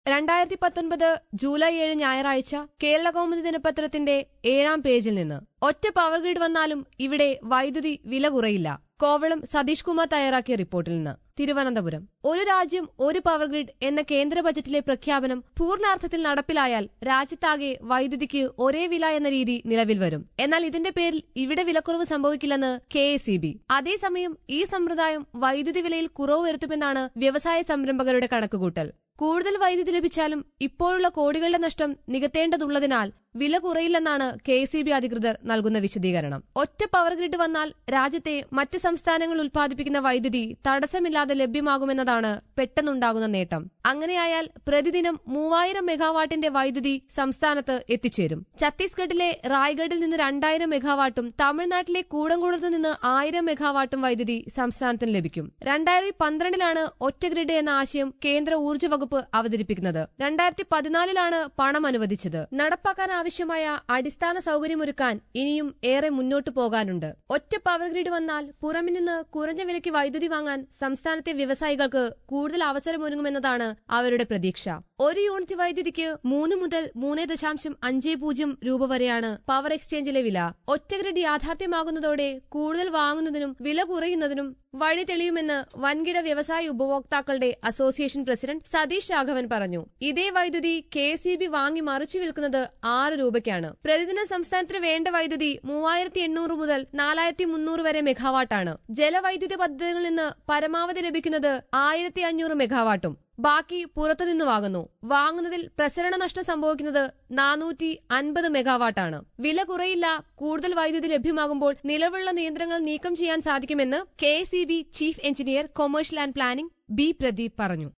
രണ്ടായിരത്തി പത്തൊൻപത് ജൂലൈ ഏഴ് ഞായറാഴ്ച കേരള കൗമുദി ദിനപത്രത്തിന്റെ ഏഴാം പേജിൽ നിന്ന് ഒറ്റ പവർ ഗ്രിഡ് വന്നാലും ഇവിടെ വൈദ്യുതി വില കുറയില്ല കോവളം സതീഷ് കുമാർ തയ്യാറാക്കിയ റിപ്പോർട്ടിൽ നിന്ന് തിരുവനന്തപുരം ഒരു രാജ്യം ഒരു പവർ ഗ്രിഡ് എന്ന കേന്ദ്ര ബജറ്റിലെ പ്രഖ്യാപനം പൂർണ്ണാർത്ഥത്തിൽ നടപ്പിലായാൽ രാജ്യത്താകെ വൈദ്യുതിക്ക് ഒരേ വില എന്ന രീതി നിലവിൽ വരും എന്നാൽ ഇതിന്റെ പേരിൽ ഇവിടെ വിലക്കുറവ് സംഭവിക്കില്ലെന്ന് കെ എസ് അതേസമയം ഈ സമ്പ്രദായം വൈദ്യുതി വിലയിൽ കുറവ് വരുത്തുമെന്നാണ് വ്യവസായ സംരംഭകരുടെ കണക്കുകൂട്ടൽ കൂടുതൽ വൈദ്യുതി ലഭിച്ചാലും ഇപ്പോഴുള്ള കോടികളുടെ നഷ്ടം നികത്തേണ്ടതുള്ളതിനാൽ വില കുറയില്ലെന്നാണ് കെ എസ് അധികൃതർ നൽകുന്ന വിശദീകരണം ഒറ്റ പവർ ഗ്രിഡ് വന്നാൽ രാജ്യത്തെ മറ്റ് സംസ്ഥാനങ്ങൾ ഉൽപ്പാദിപ്പിക്കുന്ന വൈദ്യുതി തടസ്സമില്ലാതെ ലഭ്യമാകുമെന്നതാണ് പെട്ടെന്നുണ്ടാകുന്ന നേട്ടം അങ്ങനെയായാൽ പ്രതിദിനം മൂവായിരം മെഗാവാട്ടിന്റെ വൈദ്യുതി സംസ്ഥാനത്ത് എത്തിച്ചേരും ഛത്തീസ്ഗഡിലെ റായ്ഗഡിൽ നിന്ന് രണ്ടായിരം മെഗാവാട്ടും തമിഴ്നാട്ടിലെ കൂടംകുളത്ത് നിന്ന് ആയിരം മെഗാവാട്ടും വൈദ്യുതി സംസ്ഥാനത്തിന് ലഭിക്കും രണ്ടായിരത്തി പന്ത്രണ്ടിലാണ് ഒറ്റ ഗ്രിഡ് എന്ന ആശയം കേന്ദ്ര ഊർജ്ജ വകുപ്പ് അവതരിപ്പിക്കുന്നത് രണ്ടായിരത്തി പതിനാലിലാണ് പണം അനുവദിച്ചത് നടപ്പാക്കാൻ ആവശ്യമായ അടിസ്ഥാന സൗകര്യമൊരുക്കാൻ ഇനിയും ഏറെ മുന്നോട്ടു പോകാനുണ്ട് ഒറ്റ പവർ ഗ്രിഡ് വന്നാൽ പുറമെ നിന്ന് കുറഞ്ഞ വിലയ്ക്ക് വൈദ്യുതി വാങ്ങാൻ സംസ്ഥാനത്തെ വ്യവസായികൾക്ക് കൂടുതൽ അവസരമൊരുങ്ങുമെന്നതാണ് അവരുടെ പ്രതീക്ഷ ഒരു യൂണിറ്റ് വൈദ്യുതിക്ക് മൂന്ന് മുതൽ മൂന്ന് ദശാംശം അഞ്ച് പൂജ്യം രൂപ വരെയാണ് പവർ എക്സ്ചേഞ്ചിലെ വില ഒറ്റ ഗ്രിഡ് യാഥാർത്ഥ്യമാകുന്നതോടെ കൂടുതൽ വാങ്ങുന്നതിനും വില കുറയുന്നതിനും വഴി തെളിയുമെന്ന് വൻകിട വ്യവസായ ഉപഭോക്താക്കളുടെ അസോസിയേഷൻ പ്രസിഡന്റ് സതീഷ് രാഘവൻ പറഞ്ഞു ഇതേ വൈദ്യുതി കെ സി ബി വാങ്ങി മറിച്ചു വിൽക്കുന്നത് ആറ് രൂപയ്ക്കാണ് പ്രതിദിനം സംസ്ഥാനത്തിന് വേണ്ട വൈദ്യുതി മൂവായിരത്തി എണ്ണൂറ് മുതൽ നാലായിരത്തി മുന്നൂറ് വരെ മെഗാവാട്ടാണ് ജലവൈദ്യുത പദ്ധതികളിൽ നിന്ന് പരമാവധി ലഭിക്കുന്നത് ആയിരത്തി അഞ്ഞൂറ് മെഗാവാട്ടും ബാക്കി പുറത്തുനിന്ന് വാങ്ങുന്നു വാങ്ങുന്നതിൽ പ്രസരണ നഷ്ടം സംഭവിക്കുന്നത് നാനൂറ്റി അൻപത് മെഗാവാട്ടാണ് വില കുറയില്ല കൂടുതൽ വൈദ്യുതി ലഭ്യമാകുമ്പോൾ നിലവിലുള്ള നിയന്ത്രണങ്ങൾ നീക്കം ചെയ്യാൻ സാധിക്കുമെന്ന് K chief engineer commercial and planning B Pradeep പറഞ്ഞു